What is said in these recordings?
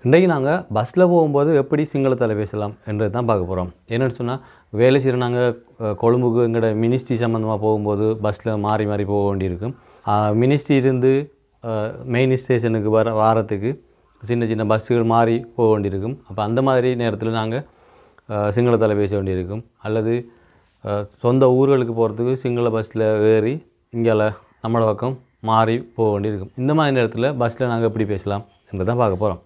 இன்றைக்கு நாங்கள் பஸ்ஸில் போகும்போது எப்படி சிங்களத்தில் பேசலாம் என்றது தான் பார்க்க போகிறோம் என்னென்னு சொன்னால் வேலை செய்கிற நாங்கள் கொழும்புக்கு எங்களோட மினிஸ்ட்ரி சம்மந்தமாக போகும்போது பஸ்ஸில் மாறி மாறி போக வேண்டியிருக்கும் மினிஸ்ட்ரி இருந்து மெயின் ஸ்டேஷனுக்கு வர வாரத்துக்கு சின்ன சின்ன பஸ்ஸுகள் மாறி போக வேண்டியிருக்கும் அப்போ அந்த மாதிரி நேரத்தில் நாங்கள் சிங்களத்தில் பேச வேண்டியிருக்கும் அல்லது அஹ், சொந்த ஊர்களுக்கு போகிறதுக்கு சிங்கள பஸ்ஸில் ஏறி இங்கால நம்மளோட பக்கம் மாறி போக வேண்டியிருக்கும் இந்த மாதிரி நேரத்தில் பஸ்ஸில் நாங்கள் எப்படி பேசலாம் என்று தான் பார்க்க போகிறோம்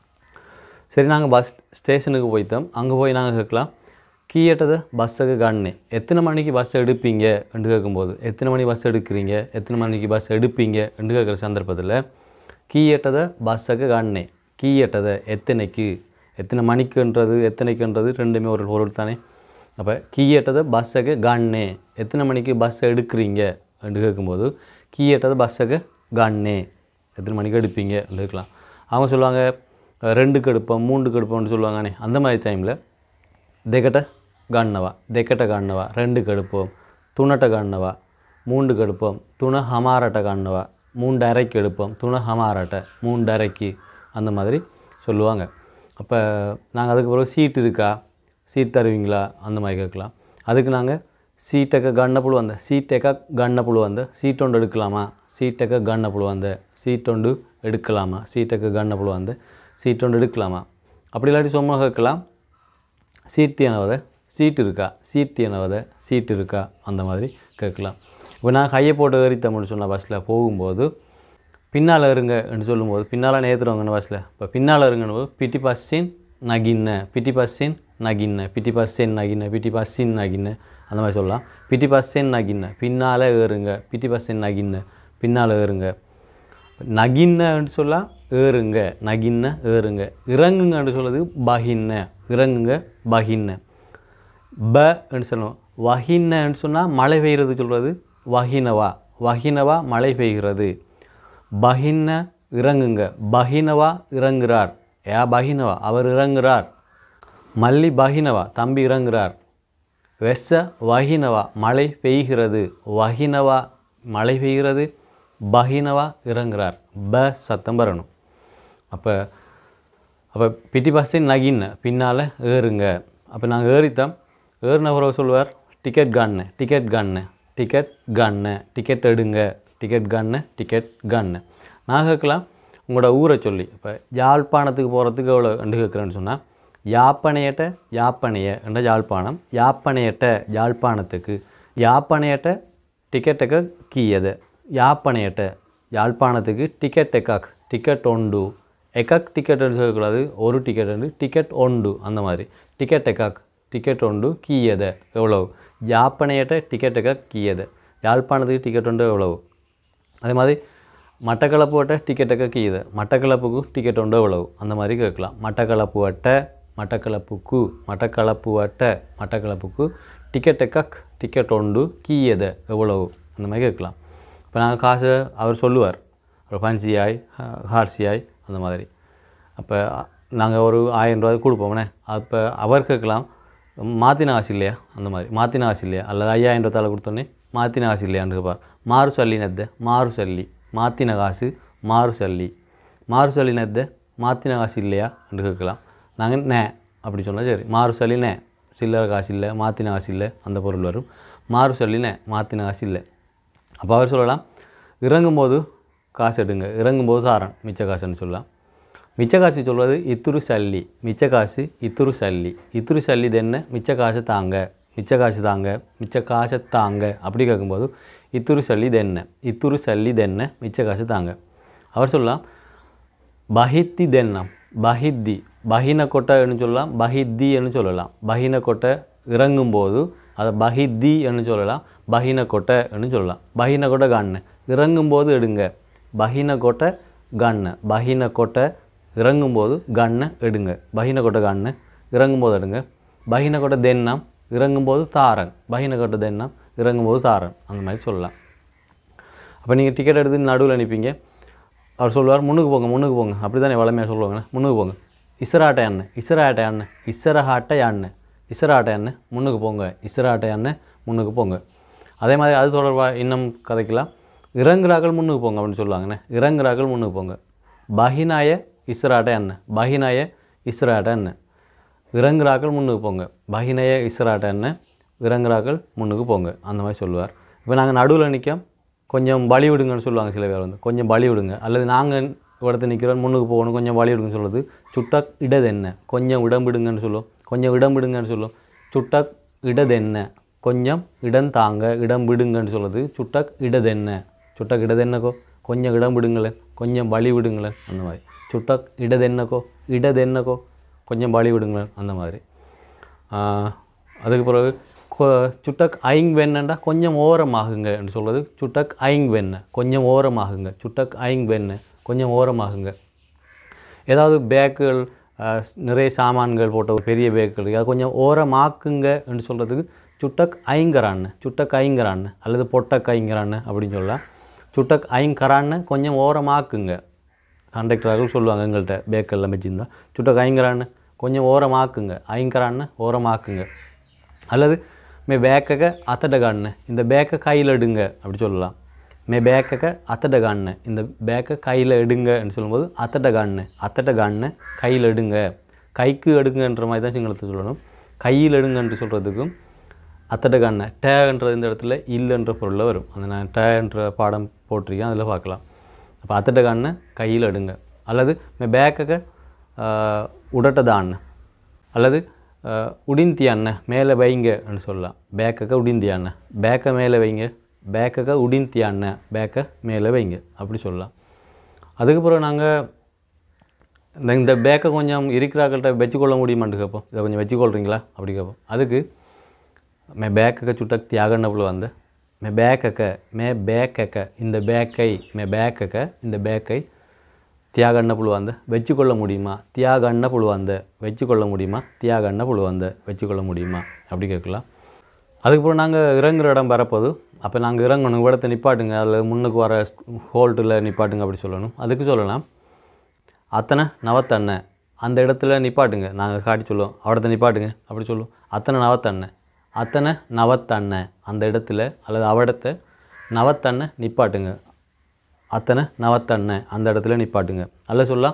சரி நாங்கள் பஸ் ஸ்டேஷனுக்கு போய்த்தோம் அங்கே போய் நாங்கள் கேட்கலாம் கீயட்டது பஸ்ஸுக்கு கண்ணு எத்தனை மணிக்கு பஸ் எடுப்பீங்க என்று கேட்கும்போது எத்தனை மணி பஸ் எடுக்கிறீங்க எத்தனை மணிக்கு பஸ் எடுப்பீங்க என்று கேட்குற சந்தர்ப்பத்தில் கீயட்டதை பஸ்ஸுக்கு கண்ணு கீயட்டதை எத்தனைக்கு எத்தனை மணிக்குன்றது எத்தனைக்குன்றது ரெண்டுமே ஒரு பொருள் தானே அப்போ கீயட்டதை பஸ்ஸுக்கு கண்ணே எத்தனை மணிக்கு பஸ் எடுக்கிறீங்க என்று கேட்கும்போது கீயட்டதை பஸ்ஸுக்கு கண்ணே எத்தனை மணிக்கு எடுப்பீங்க இருக்கலாம் அவங்க சொல்லுவாங்க அஹ், ரெண்டுக்கு எடுப்போம் மூண்டுக்கு எடுப்போம்னு சொல்லுவாங்கண்ணே அந்த மாதிரி டைமில் දෙකට ගන්නවා දෙකට ගන්නවා ரெண்டுக்கு எடுப்போம் තුනට ගන්නවා மூண்டுக்கு எடுப்போம் துண ஹமாரட்ட கண்ணுவா மூண்டு அரைக்கு எடுப்போம் துண ஹமாரட்ட மூண்டு அரைக்கு அந்த மாதிரி சொல்லுவாங்க அப்போ நாங்கள் அதுக்கு பிறகு சீட் இருக்கா சீட் தருவீங்களா அந்த மாதிரி கேட்கலாம் அதுக்கு நாங்கள் சீட்டக்க கண்ண புழுவந்த சீட்டக்க கண்ண புழுவந்த சீட் ஒன்று எடுக்கலாமா சீட்டக்க கண்ண புழுவந்த சீட் ஒன்று எடுக்கலாமா சீட்டக்க கண்ண புழுவந்த சீட் ஒன்று எடுக்கலாமா அப்படி இல்லாட்டி சும்மா கேட்கலாம் சீட்டு எனவத சீட் இருக்கா சீட்டு எனவத சீட் இருக்கா அந்த மாதிரி கேட்கலாம் இப்போ நான் கையை போட்டு ஏறித்தோம்னு சொன்ன பஸ்ஸில் போகும்போது பின்னால் இருங்கன்னு சொல்லும்போது பின்னால் நேற்றுறவங்கன்னு பஸ்ஸில் இப்போ பின்னால் இருங்கன்னு போது பிட்டி பஸ்ஸின் நகின்ன பிட்டி பஸ்ஸின் நகின்ன பிட்டி பஸ்ஸின் நகின்ன பிட்டி பஸ்ஸின் நகின்ன அந்த மாதிரி சொல்லலாம் பிட்டி பஸ்ஸின் நகின்ன பின்னால் ஏறுங்க பிட்டி பஸ்ஸின் நகின்ன பின்னால் ஏறுங்க நகின்னன்னு சொல்லலாம் ஏறுங்க நகின்ன ஏறுங்க இறங்குங்கன்னு சொல்றது பகின்ன இறங்குங்க பகின்ன பன்னு சொல்லணும் வகின்னன்னு சொன்னால் மழை பெய்கிறது சொல்கிறது வகினவா வகினவா மழை பெய்கிறது பகின்ன இறங்குங்க பகினவா இறங்குறார் ஏ பகினவா அவர் இறங்குறார் மல்லி பகினவா தம்பி இறங்குறார் வெஸ்ஸ வகினவா மழை பெய்கிறது வகினவா மழை பெய்கிறது பகினவா இறங்குறார் ப சத்தம் வரணும் அப்போ அப்போ பிட்டி பஸ்ஸின் நகின்ன பின்னால் ஏறுங்க அப்போ நாங்கள் ஏறித்தோம் ஏறின பிறகு சொல்லுவார் டிக்கெட் கன்னு டிக்கெட் கன்னு டிக்கெட் கன்னு டிக்கெட் எடுங்க டிக்கெட் கன்னு டிக்கெட் கன்னு நான் கேட்கலாம் உங்களோட ஊரை சொல்லி இப்போ யாழ்ப்பாணத்துக்கு போகிறதுக்கு எவ்வளோ கண்டு கேட்குறேன்னு சொன்னால் யாப்பனையட்ட யாப்பனைய என்ற யாழ்ப்பாணம் யாப்பனையட்ட யாழ்ப்பாணத்துக்கு யாப்பனையட்ட டிக்கெட்டுக்கு கீயது யாப்பனையட்ட யாழ்ப்பாணத்துக்கு டிக்கெட் எக்காக் டிக்கெட் ஒண்டு எக்காக் டிக்கெட் சொல்லக்கூடாது ஒரு டிக்கெட் வந்து டிக்கெட் ஒண்டு அந்த மாதிரி டிக்கெட் எக்காக் டிக்கெட் ஒண்டு கீயத எவ்வளவு யாப்பனையட்ட டிக்கெட் எக்காக் கீயது யாழ்ப்பாணத்துக்கு டிக்கெட் ஒன்று எவ்வளவு அதே மாதிரி மட்டக்களப்பு வட்ட டிக்கெட் எக்க கீயது மட்டக்களப்புக்கு டிக்கெட் ஒன்று எவ்வளவு அந்த மாதிரி கேட்கலாம் மட்டக்களப்பு வட்ட மட்டக்களப்புக்கு மட்டக்களப்பு வட்ட மட்டக்களப்புக்கு டிக்கெட் எக்காக் டிக்கெட் ஒன்று கீயத எவ்வளவு அந்த மாதிரி கேட்கலாம் இப்போ நாங்கள் காசு அவர் சொல்லுவார் ஒரு ஃபன்சியாய் ஹார்சியாய் அந்த மாதிரி அப்போ நாங்கள் ஒரு ஆயிரம் ரூபாய் கொடுப்போம்னே அப்போ அவர் கேட்கலாம் மாற்றின காசு இல்லையா அந்த மாதிரி மாற்றின காசு இல்லையா அல்லது ஐயாயிரம் ரூபாய் தலை கொடுத்தோன்னே மாற்றின காசு இல்லையான்னு கேட்பார் மாறு சல்லினத்தை மாறு சல்லி மாற்றின காசு மாறு சல்லி மாறு சல்லினத்தை மாற்றின காசு இல்லையா என்று கேட்கலாம் நாங்கள் நே அப்படி சொன்னால் சரி மாறு சல்லி நே சில்லறை காசு இல்லை மாற்றின காசு இல்லை அந்த பொருள் வரும் மாறு சல்லி நே மாற்றின காசு இல்லை அப்போ அவர் சொல்லலாம் இறங்கும்போது காசு எடுங்க இறங்கும்போது தாரன் மிச்ச காசுன்னு சொல்லலாம் மிச்ச காசு சொல்வது இத்துரு சல்லி மிச்ச காசு இத்துரு சல்லி இத்துரு சல்லி தென்ன மிச்ச காசு தாங்க மிச்ச காசு தாங்க மிச்ச காசை தாங்க அப்படி கேட்கும்போது இத்துரு சல்லி தென்ன இத்துரு சல்லி தென்ன மிச்ச காசு தாங்க அவர் சொல்லலாம் பஹித்தி தென்னம் பஹித்தி பஹின கொட்டைன்னு சொல்லலாம் பஹித்தி என்று சொல்லலாம் பஹின கொட்டை இறங்கும்போது அதை பஹித்தி என்று சொல்லலாம் பஹின கொட்டை என்று சொல்லலாம் பஹின கொட்டை கண்ணு இறங்கும்போது எடுங்க பஹின கொட்டை கண்ணு பஹின கொட்டை இறங்கும்போது கண்ணை எடுங்க பஹின கொட்டை கண்ணு இறங்கும்போது எடுங்க பஹின கொட்டை தென்னம் இறங்கும்போது தாரன் பஹின கொட்டை தென்னம் இறங்கும்போது தாரன் அந்த மாதிரி சொல்லலாம் அப்போ நீங்கள் டிக்கெட் எடுத்து நடுவில் அனுப்பிங்க அவர் சொல்லுவார் முன்னுக்கு போங்க முன்னுக்கு போங்க அப்படி தானே வளமையாக சொல்லுவாங்க முன்னுக்கு போங்க இசராட்டை அண்ணன் இசராட்டை அண்ணன் இசரஹாட்டை அண்ணன் இசராட்டை அண்ணன் முன்னுக்கு போங்க இசராட்டை அண்ணன் முன்னுக்கு போங்க அதே மாதிரி அது தொடர்பாக இன்னும் கதைக்கலாம் இறங்குறாக்கள் முன்னுக்கு போங்க அப்படின்னு சொல்லுவாங்கண்ணே இறங்குறாக்கள் முன்னுக்கு போங்க பஹினாய இஸ்ராட்ட என்ன பஹினய இஸ்ராட்ட என்ன இறங்குறாக்கள் முன்னுக்கு போங்க பஹினய இஸ்ராட்ட என்ன இறங்குறாக்கள் முன்னுக்கு போங்க அந்த மாதிரி சொல்லுவார் இப்போ நாங்கள் நடுவில் நிற்கோம் கொஞ்சம் பலி விடுங்கன்னு சொல்லுவாங்க சில பேர் வந்து கொஞ்சம் பலி விடுங்க அல்லது நாங்கள் இடத்துல நிற்கிறோம் முன்னுக்கு போகணும் கொஞ்சம் வழி விடுங்கன்னு சொல்லுறது சுட்டக் இடது என்ன கொஞ்சம் இடம் விடுங்கன்னு சொல்லும் கொஞ்சம் இடம் விடுங்கன்னு சொல்லும் சுட்டக் இடது என்ன கொஞ்சம் இடம் தாங்க இடம் விடுங்கன்னு சொல்லுறது சுட்டக் இடது என்ன சுட்டக் இடது என்னக்கோ கொஞ்சம் இடம் விடுங்களேன் கொஞ்சம் வழி விடுங்களேன் அந்த மாதிரி சுட்டக் இடது என்னக்கோ இடது என்னக்கோ கொஞ்சம் வழி விடுங்களேன் அந்த மாதிரி ஆஹ், அதுக்கு பிறகு கொ- சுட்டக் ஐங் வெண்ணண்டா கொஞ்சம் ஓரமாகுங்க என்று சொல்கிறது சுட்டக் ஐங் வெண்ண கொஞ்சம் ஓரமாகுங்க சுட்டக் ஐங் வெண்ண கொஞ்சம் ஓரமாகுங்க ஏதாவது பேக்குகள் அஹ், நிறைய சாமான்கள் போட்ட ஒரு பெரிய பேக்குகள் இருக்கு. அது கொஞ்சம் ஓரமாக்குங்க என்று சொல்கிறதுக்கு சுட்டக் ஐங்கரான்னு சுட்டக் ஐங்கரான்னு அல்லது பொட்டக் ஐங்கரான்னு அப்படின்னு சொல்லலாம் சுட்டக் ஐங்கரான்னு கொஞ்சம் ஓரமாக்குங்க கண்டக்டர்கள் சொல்லுவாங்க எங்கள்கிட்ட பேக்கெல்லாம் வச்சுருந்தா சுட்டக் ஐங்கரான்னு கொஞ்சம் ஓரமாக்குங்க ஐங்கரான்னு ஓரமாக்குங்க அல்லது மே பேக்கக அத்தட கண்ணு இந்த பேக்கை கையில் எடுங்க அப்படி சொல்லலாம் மே பேக்கக அத்தட கண்ணு இந்த பேக்கை கையில் எடுங்கன்னு சொல்லும்போது அத்தட கண்ணு அத்தட கண்ணு கையில் எடுங்க கைக்கு எடுங்கன்ற மாதிரி தான் சிங்களத்தை சொல்லணும் கையில் எடுங்கன்று சொல்கிறதுக்கும் அத்தட கண்ணை டேன்றது இந்த இடத்துல இல்லைன்ற பொருளில் வரும் அந்த நான் டேன்ற பாடம் போட்டிருக்கேன் அதில் பார்க்கலாம் அப்போ அத்தட்ட கண்ணை கையில் எடுங்க அல்லது மே பேக்கக உடட்டதான்னு அல்லது அஹ், உடிந்தி அண்ணன் மேலே வைங்கன்னு சொல்லலாம் பேக்கக்க உடிந்தி அண்ணன் பேக்கை மேலே வைங்க பேக்கக்க உடிந்தி அண்ணன் பேக்கை மேலே வைங்க அப்படி சொல்லலாம் அதுக்கப்புறம் நாங்கள் இந்த இந்த பேக்கை கொஞ்சம் இருக்கிறாக்கள்கிட்ட வச்சுக்கொள்ள முடியுமான்னு கேட்போம் இதை கொஞ்சம் வச்சுக்கொள்றீங்களா அப்படி கேட்போம் அதுக்கு மே பேக்கக்க சுட்டக் தியாகன்னப்புல வந்த மே பேக்கக்க மே பேக்கக்க இந்த பேக்கை மே பேக்கக்க இந்த பேக்கை தியாகண்ண புழுவாந்த வச்சுக்கொள்ள முடியுமா தியாகண்ண புழுவாந்த வச்சுக்கொள்ள முடியுமா தியாகண்ண புழுவாந்த வச்சுக்கொள்ள முடியுமா அப்படி கேட்கலாம் அதுக்கப்புறம் நாங்கள் இறங்குற இடம் வரப்போது அப்போ நாங்கள் இறங்கணும் இடத்த நிப்பாட்டுங்க அதில் முன்னுக்கு வர ஹோல்ட்டில் நிப்பாட்டுங்க அப்படி சொல்லணும் அதுக்கு சொல்லலாம் அத்தனை நவத்தண்ணை அந்த இடத்துல நிப்பாட்டுங்க நாங்கள் காட்டி சொல்லுவோம் அவடத்தை நிப்பாட்டுங்க அப்படி சொல்லுவோம் அத்தனை நவத்தண்ணை அத்தனை நவத்தண்ணை அந்த இடத்துல அல்லது அவடத்தை நவத்தண்ணை நிப்பாட்டுங்க அத்தனை நவத்தண்ணை அந்த இடத்துல நிப்பாட்டுங்க அல்ல சொல்லலாம்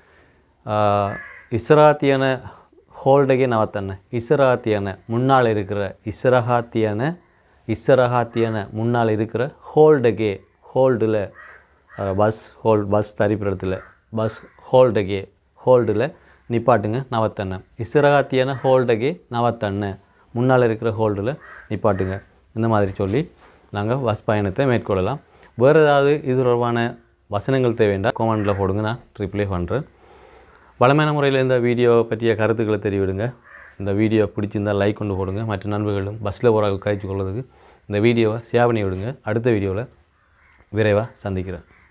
ஆஹ், இஸ்ராத்தியன ஹோல்டகே நவத்தண்ணை இஸ்ராத்தியன முன்னால் இருக்கிற இஸ்ரஹாத்தியன இஸ்ரஹாத்தியன முன்னால் இருக்கிற ஹோல்டகே ஹோல்டில் பஸ் ஹோல்ட் பஸ் தரிப்பிற இடத்துல பஸ் ஹோல்டகே ஹோல்டில் நிப்பாட்டுங்க நவத்தண்ணை இஸ்ரஹாத்தியன ஹோல்டகே நவத்தண்ணை முன்னால் இருக்கிற ஹோல்டில் நிப்பாட்டுங்க இந்த மாதிரி சொல்லி நாங்கள் பஸ் பயணத்தை மேற்கொள்ளலாம் வேறு ஏதாவது இது தொடர்பான வசனங்கள் தேவைண்டா கமெண்டில் போடுங்க நான் ரிப்ளை பண்ணுறேன் வளமையான முறையில் இந்த வீடியோ பற்றிய கருத்துக்களை தெரிவிடுங்க இந்த வீடியோ பிடிச்சிருந்தால் லைக் கொண்டு போடுங்க மற்ற நண்பர்களும் பஸ்ஸில் போகிறாங்க கழிச்சு கொள்வதுக்கு இந்த வீடியோவை சேவ் பண்ணி விடுங்க அடுத்த வீடியோவில் விரைவாக சந்திக்கிறேன்